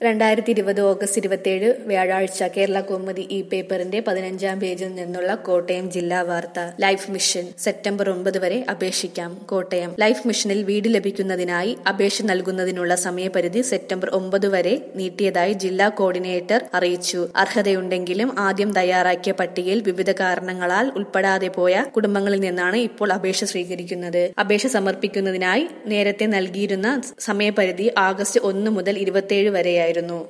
രണ്ടായിരത്തി ഇരുപത് ഓഗസ്റ്റ് ഇരുപത്തിയേഴ് വ്യാഴാഴ്ച കേരള കൗമുദി ഇ പേപ്പറിന്റെ പതിനഞ്ചാം പേജിൽ നിന്നുള്ള കോട്ടയം ജില്ലാ വാർത്ത ലൈഫ് മിഷൻ സെപ്റ്റംബർ ഒമ്പത് വരെ അപേക്ഷിക്കാം കോട്ടയം ലൈഫ് മിഷനിൽ വീട് ലഭിക്കുന്നതിനായി അപേക്ഷ നൽകുന്നതിനുള്ള സമയപരിധി സെപ്റ്റംബർ ഒമ്പത് വരെ നീട്ടിയതായി ജില്ലാ കോർഡിനേറ്റർ അറിയിച്ചു അർഹതയുണ്ടെങ്കിലും ആദ്യം തയ്യാറാക്കിയ പട്ടികയിൽ വിവിധ കാരണങ്ങളാൽ ഉൾപ്പെടാതെ പോയ കുടുംബങ്ങളിൽ നിന്നാണ് ഇപ്പോൾ അപേക്ഷ സ്വീകരിക്കുന്നത് അപേക്ഷ സമർപ്പിക്കുന്നതിനായി നേരത്തെ നൽകിയിരുന്ന സമയപരിധി ആഗസ്റ്റ് ഒന്ന് മുതൽ ഇരുപത്തിയേഴ് വരെയായിരുന്നു